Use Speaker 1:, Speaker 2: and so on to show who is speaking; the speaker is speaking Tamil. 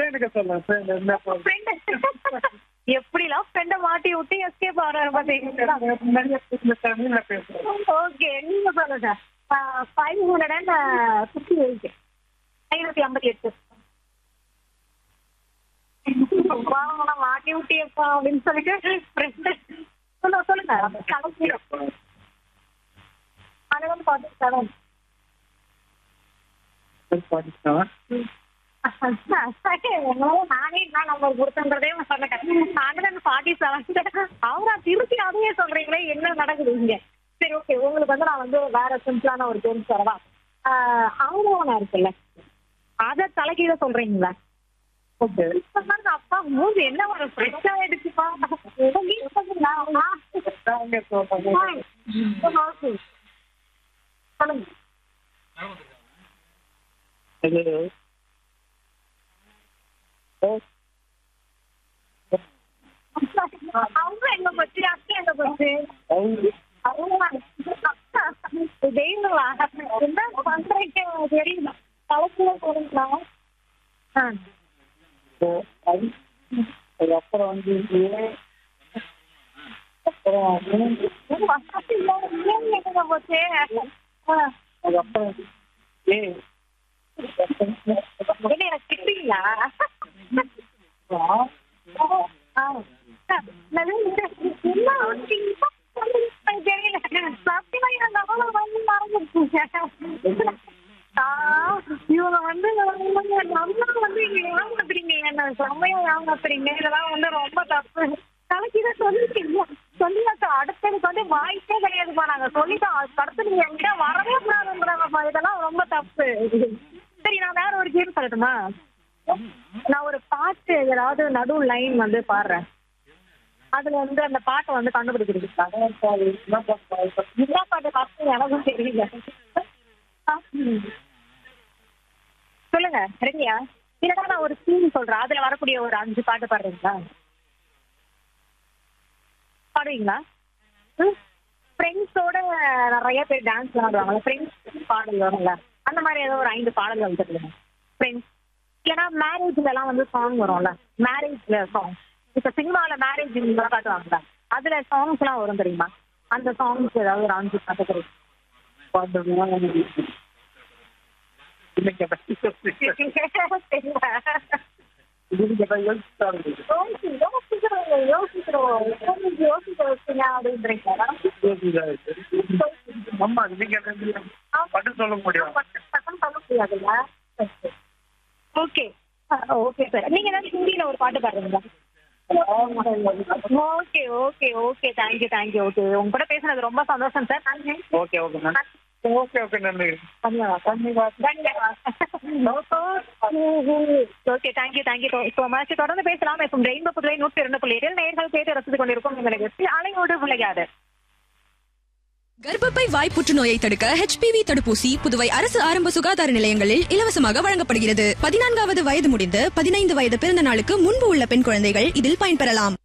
Speaker 1: ஃப்ரெண்டுக்கு சொல்லுங்க ஃப்ரெண்ட் என்ன
Speaker 2: ஃப்ரெண்ட் எப்படிலாம் ஃப்ரெண்ட மாட்டி விட்டு எஸ்கேப் ஆறாரு பாத்தீங்களா
Speaker 1: தமிழ்ல பேசுறேன்
Speaker 2: ஓகே நீங்க சொல்லுங்க five hundred and fifty eight ஐநூத்தி ஐம்பத்தி எட்டு வாங்கண்ணா மாட்டி விட்டியப்பா அப்படின்னு சொல்லிட்டு ஃப்ரெண்டு சொல்லுங்க சொல்லுங்க கலக்கி அது வந்து பார்த்து செவன் நானே நான் நம்பர் கொடுத்தன்றதே சொன்னேன் ஹண்ட்ரட் ஃபார்ட்டி செவன் அவரா திருப்பி அதையே சொல்றீங்களே என்ன நடக்குது இங்க சரி ஓகே உங்களுக்கு வந்து நான் வந்து வேற சிம்பிளான ஒரு கேம் தரவா ஆவணம் இருக்குல்ல அத தலைக்கீழ சொல்றீங்களா
Speaker 1: ஓகே
Speaker 2: இப்ப பாருங்க அப்பா மூஞ்சி என்ன ஒரு ஃப்ரெஷ்ஷா எடுத்துப்பா சொல்லுங்க
Speaker 1: இது
Speaker 2: அவங்க எங்க போச்சு அக்கா எங்க போச்சு தெய்வங்களா என்ன பண்றீங்க தெரியல கலத்துல போறீங்களா ஆ
Speaker 1: அப்புறம் வந்து அப்புறம்
Speaker 2: எங்க போச்சு ஆ.
Speaker 1: அதுக்கப்புறம் ஏ
Speaker 2: என்ன எனக்கு திட்டுவீங்களா ஆ. நான் என்ன வச்சீங்க? தெரியல சத்தியமா எனக்கு அவ்வளவு வந்து மறந்துருச்சுங்க. ஆ, இவங்க வந்து நல்லா வந்து இங்க ஏமாத்துறீங்க என்ன செம்மையா ஏமாத்துறீங்க இதெல்லாம் வந்து ரொம்ப தப்பு தலைக்கு சொல்லிட்டீங்க சொல்லியாச்சு அடுத்ததுக்கு வந்து வாய்ப்பே கிடையாதுப்பா நாங்க சொல்லிட்டோம் அதுக்கு அடுத்து நீங்க என்கிட்ட வரவே கூடாதுன்றாங்கப்பா இதெல்லாம் ரொம்ப தப்பு சரி நான் வேற ஒரு கேம் சொல்லட்டுமா நான் ஒரு பாட்டு ஏதாவது நடு லைன் வந்து பாடுறேன் அதுல வந்து அந்த பாட்டை வந்து கண்டுபிடிக்கிறதுக்காக என்ன பாட்டு ஃபர்ஸ்ட் எனக்கும் தெரியல ஆ, ம். சொல்லுங்க ரெடியா இல்லைன்னா நான் ஒரு சீன் சொல்றேன் அதுல வரக்கூடிய ஒரு அஞ்சு பாட்டு பாடுறீங்களா பாடுவீங்களா ஃப்ரெண்ட்ஸோட நிறைய பேர் டான்ஸ் விளாடுவாங்கல்ல ஃப்ரெண்ட்ஸ் பாடல் வரும்ல அந்த மாதிரி ஏதோ ஒரு ஐந்து பாடல்கள் வந்துருக்குங்க ஃப்ரெண்ட்ஸ் ஏன்னா மேரேஜ்ல எல்லாம் வந்து சாங் வரும்ல மேரேஜ்ல சாங் இப்ப சினிமால மேரேஜ் காட்டுவாங்கல்ல அதுல சாங்ஸ் எல்லாம் வரும் தெரியுமா அந்த சாங்ஸ் ஏதாவது ஒரு அஞ்சு பாட்டு தெரியும் யோசி- யோசிக்கிறோம், யோசிக்கிறோம். யோசிச்சு யோசிக்க வச்சீங்க அப்படின்றீங்களா?
Speaker 1: அம்மா நீங்க மட்டும் சொல்ல முடியும்
Speaker 2: பட்டு பட்டுன்னு சொல்ல முடியாதுல்ல? ஓகே ஓகே சார் நீங்க ஏதாவது ஹிந்தியில ஒரு பாட்டு பாடுறீங்களா okay okay okay thank you thank you okay உங்க கூட பேசுனது ரொம்ப சந்தோஷம் சார் நன்றி
Speaker 1: okay okay ma'am okay okay நன்றி
Speaker 2: okay thank you thank you so much தொடர்ந்து பேசலாம் இப்போ ரெயின்போ புதுவை நூற்றி இரண்டு புள்ளி ஏழில் நேர்கள் கேட்டு ரசித்துக் கொண்டிருக்கும் உங்களுக்கு அலையோடு விளையாடு
Speaker 3: கர்ப்பப்பை வாய் புற்றுநோயை தடுக்க ஹெச்பிவி தடுப்பூசி புதுவை அரசு ஆரம்ப சுகாதார நிலையங்களில் இலவசமாக வழங்கப்படுகிறது பதினான்காவது வயது முடிந்து பதினைந்து வயது பிறந்த நாளுக்கு முன்பு உள்ள பெண் குழந்தைகள் இதில் பயன்பெறலாம்